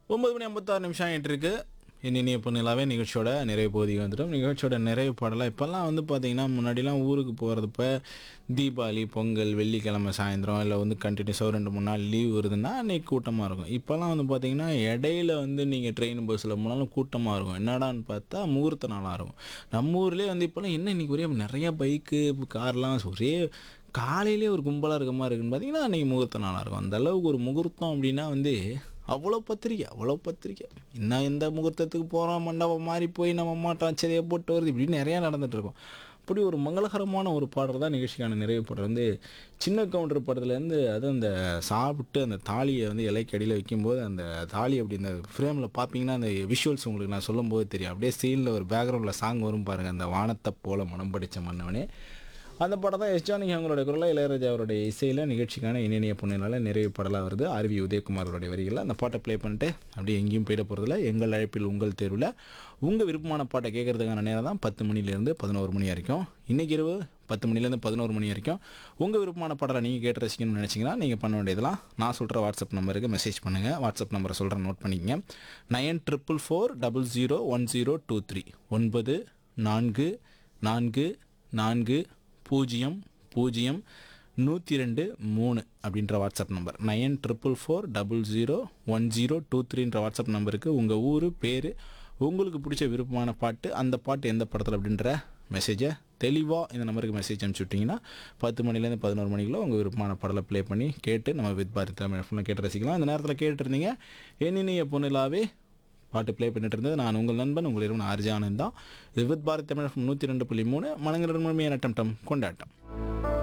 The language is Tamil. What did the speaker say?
ஒன்பது மணி ஐம்பத்தாறு நிமிஷம் ஆகிட்டு இருக்கு இன்னினிய பொண்ணிலாவே நிகழ்ச்சியோட நிறைவு பகுதிக்கு வந்துட்டோம் நிகழ்ச்சியோட நிறைவு பாடலாம் இப்போல்லாம் வந்து பார்த்தீங்கன்னா முன்னாடிலாம் ஊருக்கு போகிறதுப்ப தீபாவளி பொங்கல் வெள்ளிக்கிழமை சாயந்தரம் இல்லை வந்து கண்டினியூஸாக ரெண்டு மூணு நாள் லீவ் வருதுன்னா அன்றைக்கி கூட்டமாக இருக்கும் இப்போல்லாம் வந்து பார்த்தீங்கன்னா இடையில வந்து நீங்கள் ட்ரெயின் பஸ்ஸில் போனாலும் கூட்டமாக இருக்கும் என்னடான்னு பார்த்தா முகூர்த்த நாளாக இருக்கும் நம்ம ஊர்லேயே வந்து இப்போல்லாம் என்ன இன்றைக்கி ஒரே நிறைய பைக்கு கார்லாம் ஒரே காலையிலே ஒரு கும்பலாக இருக்க மாதிரி இருக்குன்னு பார்த்தீங்கன்னா அன்றைக்கி முகூர்த்த நாளாக இருக்கும் அந்த அளவுக்கு ஒரு முகூர்த்தம் அப்படின்னா வந்து அவ்வளோ பத்திரிக்கை அவ்வளோ பத்திரிக்கை இன்னும் எந்த முகூர்த்தத்துக்கு போகிறோம் மண்டபம் மாறி போய் நம்ம மாட்டோம் சரியை போட்டு வருது இப்படி நிறையா நடந்துட்டு இருக்கும் அப்படி ஒரு மங்களகரமான ஒரு பாடல் தான் நிகழ்ச்சிக்கான நிறைவு பாடல் வந்து சின்ன கவுண்டர் படத்துலேருந்து அதுவும் அந்த சாப்பிட்டு அந்த தாலியை வந்து இலைக்கு அடியில் வைக்கும்போது அந்த தாலி அப்படி இந்த ஃப்ரேமில் பார்ப்பீங்கன்னா அந்த விஷுவல்ஸ் உங்களுக்கு நான் சொல்லும்போது தெரியும் அப்படியே சீனில் ஒரு பேக்ரவுண்டில் சாங் வரும் பாருங்கள் அந்த வானத்தை போல மனம் படித்த மன்னவனே அந்த படம் தான் எஸ் ஜானகி அவங்களோட குரலில் இளையராஜா அவருடைய இசையில் நிகழ்ச்சிக்கான இனிய பொண்ணினால நிறைவு பாடலாக வருது ஆர்வி உதயகுமாரோடைய வரிகளில் அந்த பாட்டை ப்ளே பண்ணிட்டு அப்படியே எங்கேயும் போயிட போகிறதில்ல எங்கள் அழைப்பில் உங்கள் தேர்வில் உங்கள் விருப்பமான பாட்டை கேட்கறதுக்கான நேரம் தான் பத்து மணிலேருந்து பதினோரு மணி வரைக்கும் இன்றைக்கி இரவு பத்து மணிலேருந்து பதினோரு மணி வரைக்கும் உங்கள் விருப்பமான பாடலை நீங்கள் கேட்டு ரசிக்கணும்னு நினச்சிங்கன்னா நீங்கள் பண்ண வேண்டியதெல்லாம் நான் சொல்கிற வாட்ஸ்அப் நம்பருக்கு மெசேஜ் பண்ணுங்கள் வாட்ஸ்அப் நம்பரை சொல்கிறேன் நோட் பண்ணிக்கங்க nine triple four double zero one zero two three ஒன்பது நான்கு நான்கு நான்கு பூஜ்ஜியம் பூஜ்ஜியம் நூற்றி ரெண்டு மூணு அப்படின்ற WhatsApp number nine triple four double zero one zero two த்ரீன்ற வாட்ஸ்அப் நம்பருக்கு உங்கள் ஊர் பேர் உங்களுக்கு பிடிச்ச விருப்பமான பாட்டு அந்த பாட்டு எந்த படத்தில் அப்படின்ற மெசேஜை தெளிவாக இந்த நம்பருக்கு மெசேஜ் அனுப்பிச்சி விட்டிங்கன்னா பத்து மணிலேருந்து பதினோரு மணிக்குள்ள உங்கள் விருப்பமான பாடலை ப்ளே பண்ணி கேட்டு நம்ம வித் பாரத் தமிழ் ஃபுல்லாக கேட்டு ரசிக்கலாம் அந்த நேரத்தில் கேட்டுருந்தீங்க என்னினிய பொண்ணிலாவே பாட்டு ப்ளே பண்ணிட்டு இருந்தது நான் உங்கள் நண்பன் உங்கள் இரவு ஆர்ஜி ஆனந்த் தான் இது வித் பாரத் தமிழ் நூற்றி ரெண்டு புள்ளி மூணு மனங்கிற முழுமையான டம் டம் கொண்டாட்டம்